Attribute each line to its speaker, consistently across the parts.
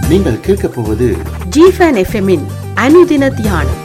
Speaker 1: நீங்கள் கேட்கப் போவது
Speaker 2: ஜிஃபன் எஃப்எம்மின் அனுதின தியானம்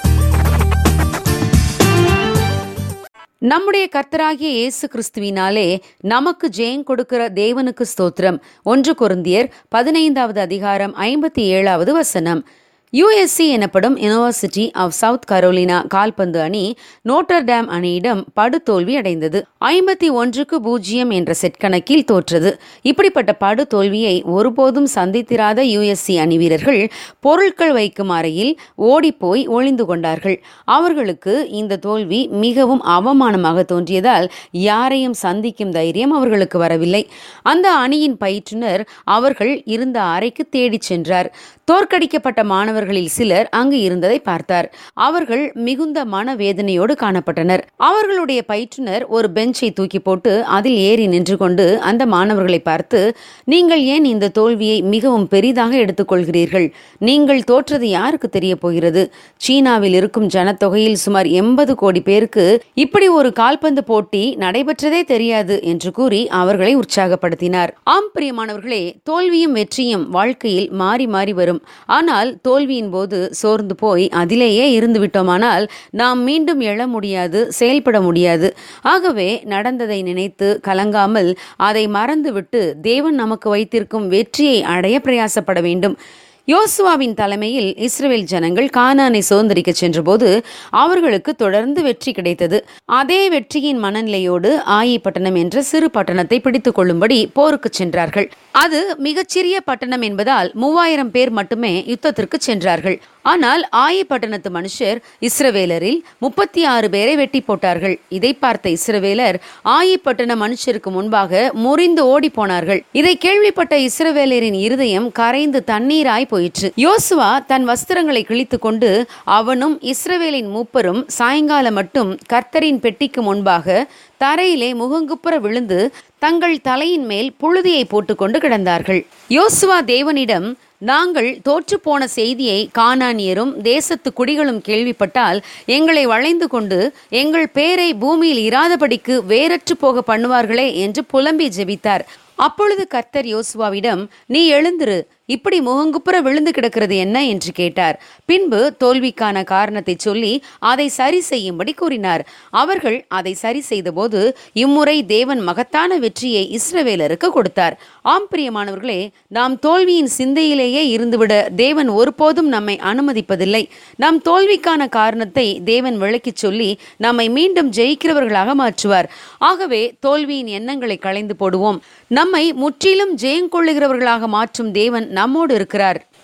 Speaker 3: நம்முடைய கர்த்தராகிய இயேசு கிறிஸ்துவினாலே நமக்கு ஜெயம் கொடுக்கிற தேவனுக்கு ஸ்தோத்திரம் ஒன்று கொருந்தியர் பதினைந்தாவது அதிகாரம் ஐம்பத்தி ஏழாவது வசனம் யுஎஸ்சி எனப்படும் யுனிவர்சிட்டி ஆஃப் சவுத் கரோலினா கால்பந்து அணி நோட்டர் டேம் அணியிடம் படுதோல்வி அடைந்தது ஐம்பத்தி ஒன்றுக்கு பூஜ்ஜியம் என்ற செட் கணக்கில் தோற்றது இப்படிப்பட்ட படுதோல்வியை ஒருபோதும் சந்தித்திராத யுஎஸ்சி அணி வீரர்கள் பொருட்கள் வைக்கும் அறையில் ஓடிப்போய் ஒளிந்து கொண்டார்கள் அவர்களுக்கு இந்த தோல்வி மிகவும் அவமானமாக தோன்றியதால் யாரையும் சந்திக்கும் தைரியம் அவர்களுக்கு வரவில்லை அந்த அணியின் பயிற்றுனர் அவர்கள் இருந்த அறைக்கு தேடிச் சென்றார் தோற்கடிக்கப்பட்ட மாணவர்களில் சிலர் அங்கு இருந்ததை பார்த்தார் அவர்கள் மிகுந்த மனவேதனையோடு காணப்பட்டனர் அவர்களுடைய பயிற்றுனர் ஒரு பெஞ்சை தூக்கி போட்டு அதில் ஏறி நின்று கொண்டு அந்த மாணவர்களை பார்த்து நீங்கள் ஏன் இந்த தோல்வியை மிகவும் பெரிதாக எடுத்துக்கொள்கிறீர்கள் நீங்கள் தோற்றது யாருக்கு தெரிய போகிறது சீனாவில் இருக்கும் ஜனத்தொகையில் சுமார் எண்பது கோடி பேருக்கு இப்படி ஒரு கால்பந்து போட்டி நடைபெற்றதே தெரியாது என்று கூறி அவர்களை உற்சாகப்படுத்தினார் ஆம் பிரியமானவர்களே தோல்வியும் வெற்றியும் வாழ்க்கையில் மாறி மாறி வரும் ஆனால் தோல்வியின் போது சோர்ந்து போய் அதிலேயே இருந்து விட்டோமானால் நாம் மீண்டும் எழ முடியாது செயல்பட முடியாது ஆகவே நடந்ததை நினைத்து கலங்காமல் அதை மறந்துவிட்டு தேவன் நமக்கு வைத்திருக்கும் வெற்றியை அடைய பிரயாசப்பட வேண்டும் யோசுவாவின் தலைமையில் இஸ்ரேல் ஜனங்கள் கானானை சுதந்திரிக்க சென்றபோது அவர்களுக்கு தொடர்ந்து வெற்றி கிடைத்தது அதே வெற்றியின் மனநிலையோடு ஆயிப்பட்டணம் என்ற சிறு பட்டணத்தை பிடித்துக் கொள்ளும்படி போருக்கு சென்றார்கள் அது மிகச்சிறிய பட்டணம் என்பதால் மூவாயிரம் பேர் மட்டுமே யுத்தத்திற்கு சென்றார்கள் ஆனால் ஆயிப்பட்டணத்து மனுஷர் இஸ்ரவேலரில் முப்பத்தி ஆறு பேரை வெட்டி போட்டார்கள் இதை பார்த்த இஸ்ரவேலர் ஆயிப்பட்டண மனுஷருக்கு முன்பாக முறிந்து ஓடி போனார்கள் இதை கேள்விப்பட்ட இஸ்ரவேலரின் இருதயம் கரைந்து தண்ணீராய் போயிற்று யோசுவா தன் வஸ்திரங்களை கிழித்து கொண்டு அவனும் இஸ்ரவேலின் மூப்பரும் சாயங்காலம் மட்டும் கர்த்தரின் பெட்டிக்கு முன்பாக தரையிலே முகங்குப்புற விழுந்து தங்கள் தலையின் மேல் புழுதியை போட்டுக்கொண்டு கிடந்தார்கள் யோசுவா தேவனிடம் நாங்கள் தோற்றுப்போன செய்தியை கானானியரும் தேசத்து குடிகளும் கேள்விப்பட்டால் எங்களை வளைந்து கொண்டு எங்கள் பேரை பூமியில் இராதபடிக்கு வேறற்று போக பண்ணுவார்களே என்று புலம்பி ஜெபித்தார் அப்பொழுது கர்த்தர் யோசுவாவிடம் நீ எழுந்திரு இப்படி முகங்குப்புற விழுந்து கிடக்கிறது என்ன என்று கேட்டார் பின்பு தோல்விக்கான காரணத்தை சொல்லி அதை சரி செய்யும்படி கூறினார் அவர்கள் அதை சரி செய்தபோது இம்முறை தேவன் மகத்தான வெற்றியை இஸ்ரவேலருக்கு கொடுத்தார் ஆம் பிரியமானவர்களே நாம் தோல்வியின் சிந்தையிலேயே இருந்துவிட தேவன் ஒருபோதும் நம்மை அனுமதிப்பதில்லை நம் தோல்விக்கான காரணத்தை தேவன் விளக்கிச் சொல்லி நம்மை மீண்டும் ஜெயிக்கிறவர்களாக மாற்றுவார் ஆகவே தோல்வியின் எண்ணங்களை களைந்து போடுவோம் நம்மை முற்றிலும் ஜெயங்கொள்ளுகிறவர்களாக மாற்றும் தேவன் நம்மோடு இருக்கிறார்